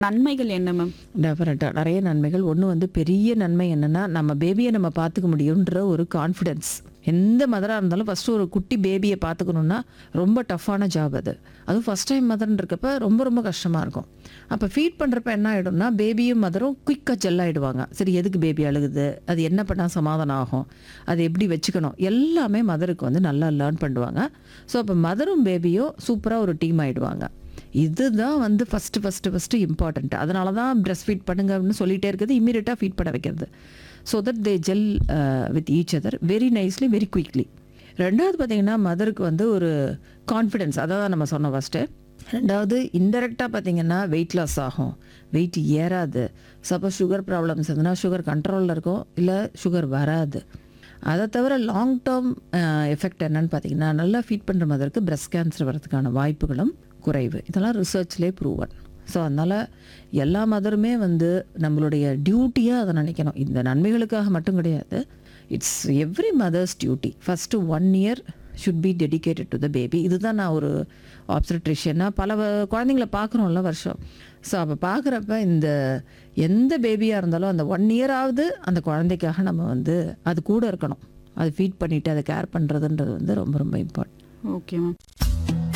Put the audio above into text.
நன்மைகள் என்ன மேம் டெஃபினட்டாக நிறைய நன்மைகள் ஒன்று வந்து பெரிய நன்மை என்னென்னா நம்ம பேபியை நம்ம பார்த்துக்க முடியுன்ற ஒரு கான்ஃபிடென்ஸ் எந்த மதராக இருந்தாலும் ஃபஸ்ட்டு ஒரு குட்டி பேபியை பார்த்துக்கணுன்னா ரொம்ப டஃப்பான ஜாப் அது அதுவும் ஃபஸ்ட் டைம் மதர்ன்றக்கப்ப ரொம்ப ரொம்ப கஷ்டமாக இருக்கும் அப்போ ஃபீட் பண்ணுறப்ப என்ன ஆகிடும்னா பேபியும் மதரும் குயிக்காக ஜெல் ஆகிடுவாங்க சரி எதுக்கு பேபி அழுகுது அது என்ன பண்ணால் சமாதானம் ஆகும் அது எப்படி வச்சுக்கணும் எல்லாமே மதருக்கு வந்து நல்லா லேர்ன் பண்ணுவாங்க ஸோ அப்போ மதரும் பேபியும் சூப்பராக ஒரு டீம் ஆகிடுவாங்க இதுதான் வந்து ஃபஸ்ட்டு ஃபஸ்ட்டு ஃபஸ்ட்டு இம்பார்ட்டண்ட் அதனால தான் பிரஸ்ட் ஃபீட் பண்ணுங்க அப்படின்னு சொல்லிட்டே இருக்குது இம்மீடியட்டாக ஃபீட் பண்ண வைக்கிறது so that they gel with each other very nicely very quickly ரெண்டாவது பார்த்தீங்கன்னா மதருக்கு வந்து ஒரு கான்ஃபிடென்ஸ் அதான் நம்ம சொன்னோம் ஃபஸ்ட்டு ரெண்டாவது இன்டெரக்டாக பார்த்தீங்கன்னா வெயிட் லாஸ் ஆகும் வெயிட் ஏறாது சப்போஸ் சுகர் ப்ராப்ளம்ஸ் இருந்ததுன்னா சுகர் கண்ட்ரோலில் இருக்கும் இல்லை சுகர் வராது அதை தவிர லாங் டேர்ம் எஃபெக்ட் என்னன்னு பார்த்தீங்கன்னா நல்லா ஃபீட் பண்ணுற மதருக்கு பிரஸ்ட் கேன்சர் வரதுக்கான வாய்ப்புகளும் குறைவு இதெல்லாம் ரிசர்ச்லேயே ப்ரூவன் ஸோ அதனால் எல்லா மதருமே வந்து நம்மளுடைய டியூட்டியாக அதை நினைக்கணும் இந்த நன்மைகளுக்காக மட்டும் கிடையாது it's every mother's duty first one year should be dedicated to the baby இதுதான் நான் ஒரு ஆப்சட்ரிஷியனாக பல வ- குழந்தைங்கள பார்க்குறோம்ல வருஷம் ஸோ அப்போ பார்க்குறப்ப இந்த எந்த பேபியாக இருந்தாலும் அந்த ஒன் இயராவது அந்த குழந்தைக்காக நம்ம வந்து அது கூட இருக்கணும் அது ஃபீட் பண்ணிவிட்டு அதை கேர் பண்ணுறதுன்றது வந்து ரொம்ப ரொம்ப இம்பார்ட்டன்ட் ஓகே மேம்